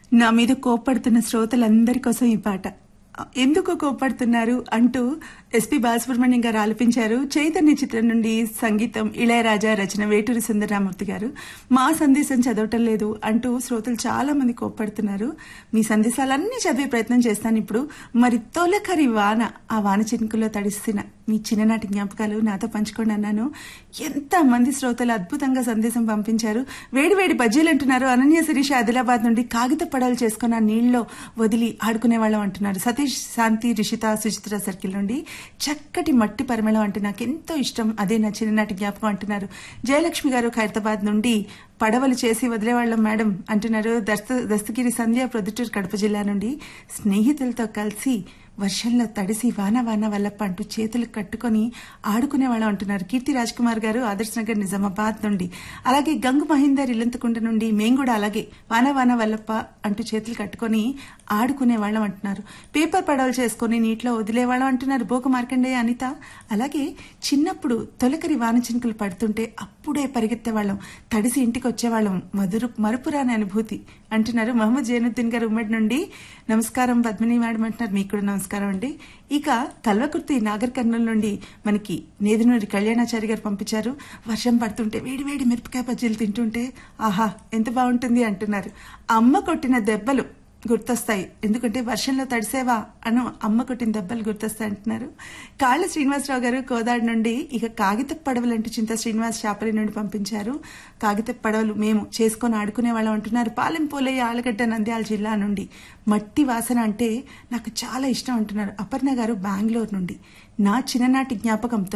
నా మీద కోప్పడుతున్న శ్రోతలందరి కోసం ఈ పాట ఎందుకు కోప్పడుతున్నారు అంటూ ఎస్పి బాలసుబ్రహ్మణ్యం గారు ఆలపించారు చైతన్య చిత్రం నుండి సంగీతం ఇళయరాజా రచన వేటూరి సుందరరామూర్తి గారు మా సందేశం చదవటం లేదు అంటూ శ్రోతలు చాలా మంది కోప్పడుతున్నారు మీ సందేశాలన్నీ చదివే ప్రయత్నం చేస్తాను ఇప్పుడు మరి తొలకరి వాన ఆ వాన చినుకుల్లో తడిసిన మీ చిన్ననాటి జ్ఞాపకాలు నాతో పంచుకోండి అన్నాను ఎంత మంది శ్రోతలు అద్భుతంగా సందేశం పంపించారు వేడి వేడి బజ్జీలు అంటున్నారు అనన్య శిరీష ఆదిలాబాద్ నుండి కాగిత పడవలు చేసుకుని ఆ నీళ్ళలో వదిలి ఆడుకునే వాళ్ళం అంటున్నారు సతీష్ శాంతి రిషిత సుచిత్ర సర్కిల్ నుండి చక్కటి మట్టి పరిమళం అంటే నాకు ఎంతో ఇష్టం అదే నా చిన్ననాటి జ్ఞాపకం అంటున్నారు జయలక్ష్మి గారు ఖైరతాబాద్ నుండి పడవలు చేసి వదిలేవాళ్ళం మేడం అంటున్నారు దస్త దస్తగిరి సంధ్య ప్రొద్దుటూరు కడప జిల్లా నుండి స్నేహితులతో కలిసి వర్షంలో తడిసి వాన వాన వల్లప్ప అంటూ చేతులు కట్టుకొని ఆడుకునేవాళ్ళం అంటున్నారు కీర్తి రాజ్ కుమార్ గారు ఆదర్శ్ నగర్ నిజామాబాద్ నుండి అలాగే గంగు మహేందర్ ఇల్లంతకుంట నుండి మేము కూడా అలాగే వాన వాన వల్లప్ప అంటూ చేతులు కట్టుకొని ఆడుకునేవాళ్ళం అంటున్నారు పేపర్ పడవలు చేసుకొని నీటిలో వదిలేవాళ్ళం అంటున్నారు బోక మార్కండేయ అనిత అలాగే చిన్నప్పుడు తొలకరి వాన చినుకులు పడుతుంటే అప్పుడే పరిగెత్తేవాళ్ళం తడిసి ఇంటికి వచ్చేవాళ్ళం మధురు మరుపురాని అనుభూతి అంటున్నారు మహమ్మద్ జైనుద్దీన్ గారు ఉమ్మడి నుండి నమస్కారం పద్మిని మేడం అంటున్నారు మీకు కూడా నమస్కారం అండి ఇక కల్వకుర్తి నాగర్ కర్నూలు నుండి మనకి నేదునూరి కళ్యాణాచారి గారు పంపించారు వర్షం పడుతుంటే వేడి వేడి మిరపకాయ బజ్జీలు తింటుంటే ఆహా ఎంత బాగుంటుంది అంటున్నారు అమ్మ కొట్టిన దెబ్బలు గుర్తొస్తాయి ఎందుకంటే వర్షంలో తడిసేవా అను అమ్మ కొట్టిన దెబ్బలు గుర్తొస్తాయి అంటున్నారు కాళ్ళ శ్రీనివాసరావు గారు కోదాడు నుండి ఇక కాగిత పడవలు అంటూ చింత శ్రీనివాస్ చాపరి నుండి పంపించారు కాగిత పడవలు మేము చేసుకొని ఆడుకునే వాళ్ళం అంటున్నారు పాలెం పోలయ్య ఆలగడ్డ నంద్యాల జిల్లా నుండి మట్టి వాసన అంటే నాకు చాలా ఇష్టం అంటున్నారు అపర్ణ గారు బెంగళూరు నుండి నా చిన్ననాటి జ్ఞాపకం